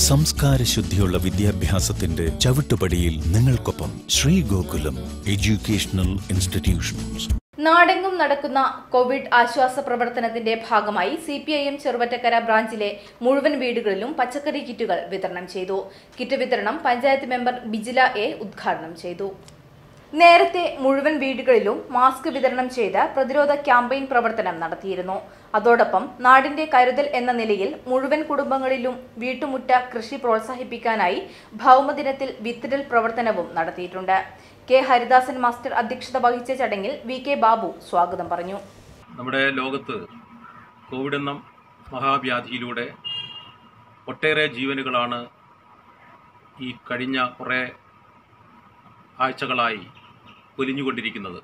സംസ്കാര ശുദ്ധിയുള്ള വിദ്യാഭ്യാസത്തിന്റെ ചവിട്ടുപടിയിൽ നിങ്ങൾക്കൊപ്പം ശ്രീ ഗോകുലം എഡ്യൂക്കേഷണൽ ഇൻസ്റ്റിറ്റ്യൂഷൻസ് നാടെങ്ങും നടക്കുന്ന കോവിഡ് ആശ്വാസ പ്രവർത്തനത്തിന്റെ ഭാഗമായി സി പി ഐ എം ചെറുവറ്റക്കര ബ്രാഞ്ചിലെ മുഴുവൻ വീടുകളിലും പച്ചക്കറി കിറ്റുകൾ വിതരണം ചെയ്തു കിറ്റ് വിതരണം പഞ്ചായത്ത് മെമ്പർ ബിജില എ ഉദ്ഘാടനം ചെയ്തു നേരത്തെ മുഴുവൻ വീടുകളിലും മാസ്ക് വിതരണം ചെയ്ത് പ്രതിരോധ ക്യാമ്പയിൻ പ്രവർത്തനം നടത്തിയിരുന്നു അതോടൊപ്പം നാടിന്റെ കരുതൽ എന്ന നിലയിൽ മുഴുവൻ കുടുംബങ്ങളിലും വീട്ടുമുറ്റ കൃഷി പ്രോത്സാഹിപ്പിക്കാനായി ഭൗമദിനത്തിൽ വിത്തിടൽ പ്രവർത്തനവും നടത്തിയിട്ടുണ്ട് കെ ഹരിദാസൻ മാസ്റ്റർ അധ്യക്ഷത വഹിച്ച ചടങ്ങിൽ വി കെ ബാബു സ്വാഗതം പറഞ്ഞു നമ്മുടെ ലോകത്ത് കോവിഡ് എന്ന മഹാവ്യാധിയിലൂടെ ഒട്ടേറെ ജീവനുകളാണ് ഈ കഴിഞ്ഞ കുറേ ആഴ്ചകളായി പൊലിഞ്ഞുകൊണ്ടിരിക്കുന്നത്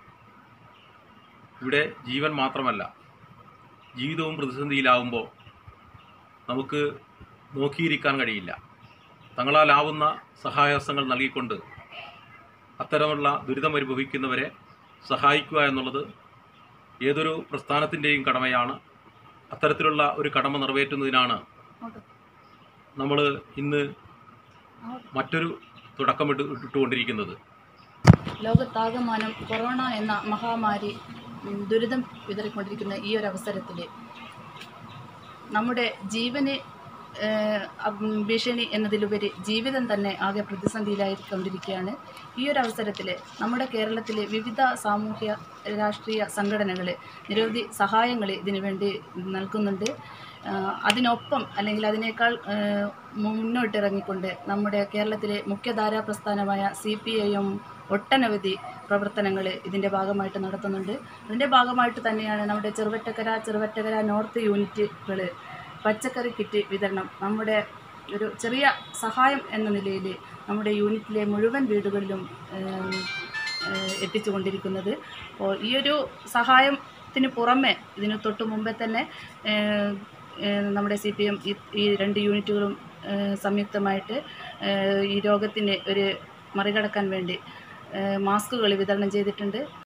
ഇവിടെ ജീവൻ മാത്രമല്ല ജീവിതവും പ്രതിസന്ധിയിലാവുമ്പോൾ നമുക്ക് നോക്കിയിരിക്കാൻ കഴിയില്ല തങ്ങളാലാവുന്ന സഹായഹസ്തങ്ങൾ നൽകിക്കൊണ്ട് അത്തരമുള്ള ദുരിതം അനുഭവിക്കുന്നവരെ സഹായിക്കുക എന്നുള്ളത് ഏതൊരു പ്രസ്ഥാനത്തിൻ്റെയും കടമയാണ് അത്തരത്തിലുള്ള ഒരു കടമ നിറവേറ്റുന്നതിനാണ് നമ്മൾ ഇന്ന് മറ്റൊരു തുടക്കമിട്ട് ഇട്ടുകൊണ്ടിരിക്കുന്നത് ലോകത്താകമാനം കൊറോണ എന്ന മഹാമാരി ഉം, ദുരിതം വിതറിക്കൊണ്ടിരിക്കുന്ന ഈ ഒരു അവസരത്തിൽ നമ്മുടെ ജീവന് ഏഹ്, അം, ഭീഷണി എന്നതിലുപരി ജീവിതം തന്നെ ആകെ പ്രതിസന്ധിയിലായിക്കൊണ്ടിരിക്കുകയാണ് ഈ ഒരു അവസരത്തിൽ നമ്മുടെ കേരളത്തിലെ വിവിധ സാമൂഹ്യ രാഷ്ട്രീയ സംഘടനകൾ നിരവധി സഹായങ്ങൾ ഇതിനു വേണ്ടി നൽകുന്നുണ്ട് ആഹ്, അതിനൊപ്പം അല്ലെങ്കിൽ അതിനേക്കാൾ ഏഹ്, മുന്നോട്ടിറങ്ങിക്കൊണ്ട് നമ്മുടെ കേരളത്തിലെ മുഖ്യധാരാ പ്രസ്ഥാനമായ സി പി ഐ എം ഒട്ടനവധി പ്രവർത്തനങ്ങൾ ഇതിൻ്റെ ഭാഗമായിട്ട് നടത്തുന്നുണ്ട് അതിൻ്റെ ഭാഗമായിട്ട് തന്നെയാണ് നമ്മുടെ ചെറുവറ്റക്കര ചെറുവറ്റക്കര നോർത്ത് യൂണിറ്റുകൾ പച്ചക്കറി കിറ്റ് വിതരണം നമ്മുടെ ഒരു ചെറിയ സഹായം എന്ന നിലയിൽ നമ്മുടെ യൂണിറ്റിലെ മുഴുവൻ വീടുകളിലും ഏം, ഏഹ്, എത്തിച്ചുകൊണ്ടിരിക്കുന്നത് അപ്പോൾ ഈ ഒരു സഹായത്തിന് പുറമെ ഇതിന് തൊട്ട് മുമ്പേ തന്നെ ഏഹ്, ഏഹ്, നമ്മുടെ സി പി എം ഈ രണ്ട് യൂണിറ്റുകളും ഏഹ്, സംയുക്തമായിട്ട് ഏഹ്, ഈ രോഗത്തിന് ഒരു മറികടക്കാൻ വേണ്ടി ഏഹ്, മാസ്കുകൾ വിതരണം ചെയ്തിട്ടുണ്ട്